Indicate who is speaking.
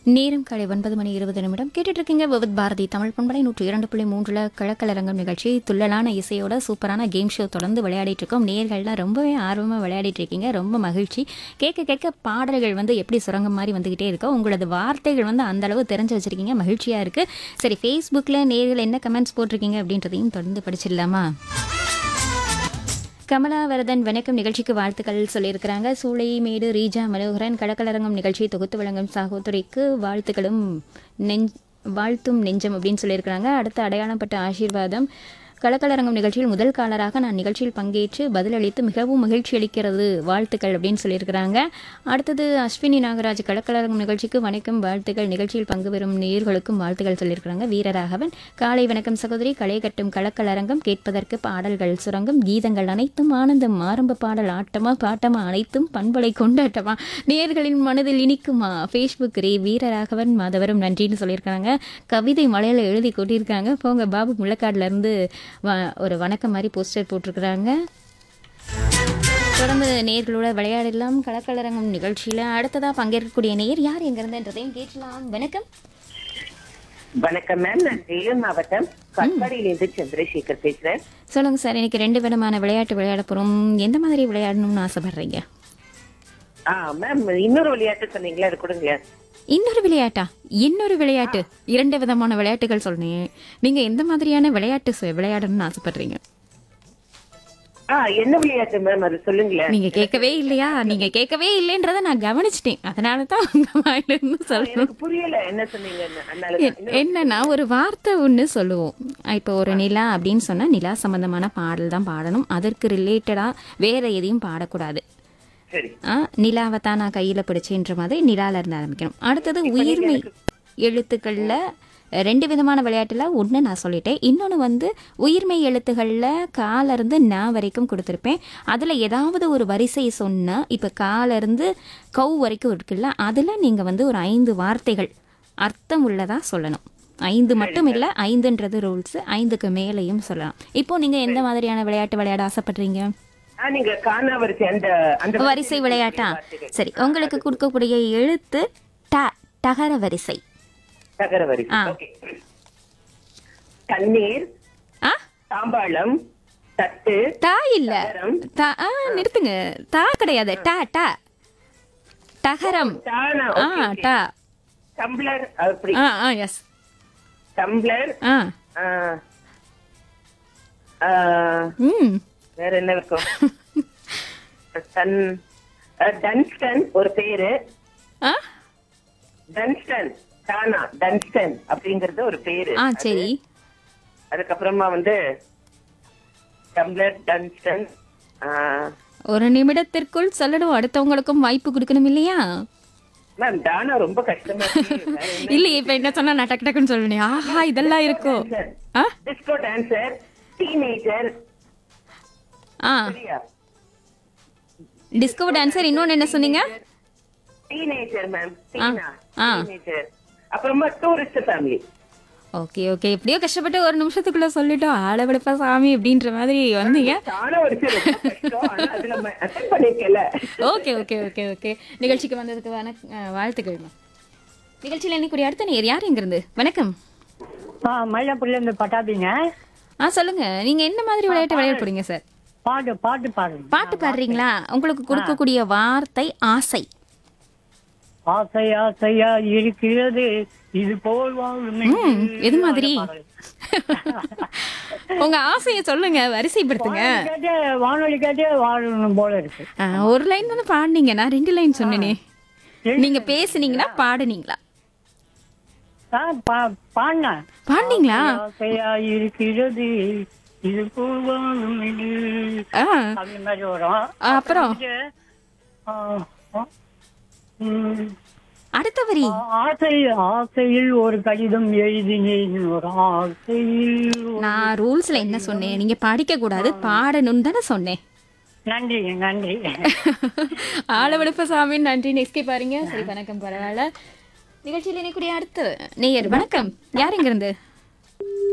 Speaker 1: நேரம் காலை ஒன்பது மணி இருபது நிமிடம் கேட்டுட்டு இருக்கீங்க விவித் பாரதி தமிழ் பண்பலை நூற்றி இரண்டு புள்ளி மூன்றுல கிழக்கலரங்கம் நிகழ்ச்சி துள்ளலான இசையோட சூப்பரான கேம் ஷோ தொடர்ந்து விளையாடிட்டு இருக்கோம் நேர்கள்லாம் ரொம்பவே ஆர்வமாக விளையாடிட்டு இருக்கீங்க ரொம்ப மகிழ்ச்சி கேட்க கேட்க பாடல்கள் வந்து எப்படி சுரங்கம் மாதிரி வந்துகிட்டே இருக்கோ உங்களது வார்த்தைகள் வந்து அந்த அளவு தெரிஞ்சு வச்சிருக்கீங்க மகிழ்ச்சியா இருக்கு சரி ஃபேஸ்புக்கில் நேர்கள் என்ன கமெண்ட்ஸ் போட்டிருக்கீங்க அப்படின்றதையும் தொடர்ந்து படிச்சிடலாமா கமலாவரதன் வணக்கம் நிகழ்ச்சிக்கு வாழ்த்துக்கள் சொல்லியிருக்கிறாங்க சூளைமேடு ரீஜா மனோகரன் கடற்கலரங்கம் நிகழ்ச்சியை தொகுத்து வழங்கும் சகோதரிக்கு வாழ்த்துக்களும் நெஞ் வாழ்த்தும் நெஞ்சம் அப்படின்னு சொல்லியிருக்கிறாங்க அடுத்து அடையாளப்பட்ட ஆசீர்வாதம் கலக்கலரங்கம் நிகழ்ச்சியில் முதல் காலராக நான் நிகழ்ச்சியில் பங்கேற்று பதிலளித்து மிகவும் மகிழ்ச்சி அளிக்கிறது வாழ்த்துக்கள் அப்படின்னு சொல்லியிருக்கிறாங்க அடுத்தது அஸ்வினி நாகராஜ் கலக்கலரங்கம் நிகழ்ச்சிக்கு வணக்கம் வாழ்த்துக்கள் நிகழ்ச்சியில் பங்கு பெறும் நேர்களுக்கும் வாழ்த்துக்கள் சொல்லியிருக்கிறாங்க வீரராகவன் காலை வணக்கம் சகோதரி களை கட்டும் கலக்கலரங்கம் கேட்பதற்கு பாடல்கள் சுரங்கம் கீதங்கள் அனைத்தும் ஆனந்தம் ஆரம்ப பாடல் ஆட்டமா பாட்டமா அனைத்தும் பண்பலை கொண்டாட்டமா நேர்களின் மனதில் இனிக்குமா ஃபேஸ்புக் ரே வீரராகவன் மாதவரும் நன்றின்னு சொல்லியிருக்காங்க கவிதை மலையில எழுதி கொட்டியிருக்காங்க போங்க பாபு முள்ளக்காடுல இருந்து வ- ஒரு வணக்கம் மாதிரி போஸ்டர் போட்டிருக்கிறாங்க தொடர்ந்து நேர்களோட விளையாடலாம் கலக்கலரங்கம் நிகழ்ச்சியில அடுத்ததா பங்கேற்கக்கூடிய நேர் யார் எங்கிருந்துன்றதையும் கேட்கலாம் வணக்கம்
Speaker 2: வணக்கம் மேம் நான் வேலூர் மாவட்டம் கட்பாடியிலிருந்து சந்திரசேகர் பேசுறேன்
Speaker 1: சொல்லுங்க சார் இன்னைக்கு ரெண்டு விதமான விளையாட்டு விளையாட போறோம் எந்த மாதிரி விளையாடணும்னு ஆசைப்படுறீங்க
Speaker 2: ஆ மேம் இன்னொரு விளையாட்டு சொன்னீங்களா அது கொடுங்க
Speaker 1: இன்னொரு விளையாட்டா இன்னொரு விளையாட்டு இரண்டு விதமான விளையாட்டுகள் சொன்னேன் நீங்க எந்த மாதிரியான விளையாட்டு சொ- விளையாடணும்னு ஆசைப்படுறீங்க
Speaker 2: ஆ என்ன விளையாட்டு மேம் அது சொல்லுங்களேன்
Speaker 1: நீங்க கேட்கவே இல்லையா நீங்க கேட்கவே இல்லைன்றத நான் கவனிச்சிட்டேன் அதனால தான் உங்க வாயில இருந்து சொல்லணும்
Speaker 2: எனக்கு புரியல என்ன சொன்னீங்கன்னு அதனால
Speaker 1: எ- என்னன்னா ஒரு வார்த்தை ஒன்று சொல்லுவோம் இப்போ ஒரு நிலா அப்படின்னு சொன்னா நிலா சம்பந்தமான பாடல் தான் பாடணும் அதற்கு ரிலேட்டடா வேற எதையும் பாடக்கூடாது
Speaker 2: சரி
Speaker 1: ஆ, நிலாவை தான் நான் கையில பிடிச்சேன்ற மாதிரி நிலால இருந்து ஆரம்பிக்கணும் அடுத்தது உயிர்மை எழுத்துக்கள்ல ரெண்டு விதமான விளையாட்டுல ஒன்று நான் சொல்லிட்டேன் இன்னொன்று வந்து உயிர்மை எழுத்துகளில் கால இருந்து நான் வரைக்கும் கொடுத்துருப்பேன் அதில் ஏதாவது ஒரு வரிசை சொன்னா இப்போ கால இருந்து கவ் வரைக்கும் இருக்குல்ல அதில் நீங்கள் வந்து ஒரு ஐந்து வார்த்தைகள் அர்த்தம் உள்ளதா சொல்லணும் ஐந்து மட்டும் இல்லை ஐந்துன்றது ரூல்ஸ் ஐந்துக்கு மேலேயும் சொல்லலாம் இப்போ நீங்கள் எந்த மாதிரியான விளையாட்டு விளையாட ஆசைப்படுறீங்க
Speaker 2: ஆ நீங்க காணா வரிசை அந்த அந்த
Speaker 1: வரிசை விளையாட்டா சரி உங்களுக்கு கொடுக்கக்கூடிய எழுத்து ட டகர வரிசை
Speaker 2: தகர வரிசை
Speaker 1: ஆ.
Speaker 2: ஓகே தண்ணீர்
Speaker 1: ஆ
Speaker 2: தாம்பாளம் தட்டு
Speaker 1: தா இல்ல தா ஆ நிறுத்துங்க தா கிடையாது ட ட டகரம்
Speaker 2: தானா
Speaker 1: ஆ டா
Speaker 2: டம்ளர் அப்படி
Speaker 1: ஆ ஆ எஸ்
Speaker 2: டம்ளர்
Speaker 1: ஆ
Speaker 2: ஆ, ஆ,
Speaker 1: ம்
Speaker 2: வேற என்ன இருக்கும் டன் அஹ், டன்ஸ்டன் ஒரு பேரு
Speaker 1: ஆ
Speaker 2: டன்ஸ்டன் டானா டன்ஸ்டன் அப்படிங்கறது ஒரு பேரு
Speaker 1: ஆ சரி
Speaker 2: அதுக்கப்புறமா வந்து டம்ளர் டன்ஸ்டன்
Speaker 1: ஒரு நிமிடத்திற்குள் சொல்லணும் அடுத்தவங்களுக்கும் வாய்ப்பு கொடுக்கணும் இல்லையா
Speaker 2: மேம் டானா ரொம்ப கஷ்டமா இருக்கு. வேற என்ன?
Speaker 1: இல்லையே இப்ப என்ன சொன்னா நான் டக்கு டக்குன்னு சொல்லுவேன் ஆஹா இதெல்லாம் இருக்கும் ஆ
Speaker 2: டிஸ்கோ டான்சர் டீனேஜர்
Speaker 1: ஆ
Speaker 2: சரியா
Speaker 1: டிஸ்கோ டான்சர் இன்னொன்னு என்ன சொன்னீங்க
Speaker 2: டீனேஜர் மேம் டீனா
Speaker 1: ஆ.
Speaker 2: டீனேஜர் அப்புறமா டூரிஸ்ட் ஃபேமிலி
Speaker 1: ஓகே ஓகே எப்படியோ கஷ்டப்பட்டு ஒரு நிமிஷத்துக்குள்ள சொல்லிட்டோம் ஆளவிடுப்பா சாமி அப்படின்ற மாதிரி வந்தீங்க
Speaker 2: டானா வரிசை ரொம்ப கஷ்டம் ஆனா அதுல அட்டன் பண்ணிருக்கல
Speaker 1: ஓகே ஓகே ஓகே ஓகே நிகழ்ச்சிக்கு வந்ததுக்கு வணக் அஹ், வாழ்த்துக்கள் மேம் நிகழ்ச்சியில் இன்னைக்கு அடுத்த நேர் யார் எங்கிருந்து வணக்கம்
Speaker 3: ஆ மயிலாப்பூர்ல இருந்து பட்டாபிங்க
Speaker 1: ஆ சொல்லுங்க நீங்க என்ன மாதிரி விளையாட்டு விளையாட போறீங்க சார்
Speaker 3: பாட்டு பாட்டு பாடுங்க
Speaker 1: பாட்டு பாடுறீங்களா உங்களுக்கு கொடுக்கக்கூடிய வார்த்தை ஆசை
Speaker 3: ஆசை ஆசையா இருக்கிறது இது போல் வாழும் என்று
Speaker 1: ம், எது மாதிரி
Speaker 3: பாடல்.
Speaker 1: உங்க ஆசையை சொல்லுங்க வரிசைப்படுத்துங்க
Speaker 3: வானொலி கேட்டே வானொலி கேட்டே வாழணும் போல இருக்கு
Speaker 1: ஆ, ஒரு லைன் தானே பாடுனீங்க நான் ரெண்டு லைன் சொன்னேனே நீங்க பேசுனீங்களா பாடுனீங்களா
Speaker 3: ஆ, பா- பாடினேன்
Speaker 1: பாடுனீங்களா
Speaker 3: ஆசையா இருக்கிறது இது போல் வாழும் என்று
Speaker 1: ஆ
Speaker 3: அந்த மாதிரி வரும்
Speaker 1: ஆ, அப்புறம்
Speaker 3: ஆ, ஆ, ம்,
Speaker 1: அடுத்த வரி
Speaker 3: ஆசை ஆசையில் ஒரு கடிதம் எழுதினேன் ஒரு ஆசையில் ஒரு-
Speaker 1: நான் ரூல்ஸ்ல என்ன சொன்னேன் நீங்க படிக்க கூடாது பாடணும்னு தானே சொன்னேன்
Speaker 3: நன்றி நன்றி
Speaker 1: ஆளவெடுப்ப சாமி நன்றி நெக்ஸ்ட் பாருங்க சரி வணக்கம் பரவாயில்ல நிகழ்ச்சியில் இணைக்கூடிய அடுத்து நேயர் வணக்கம் யார் எங்க இருந்து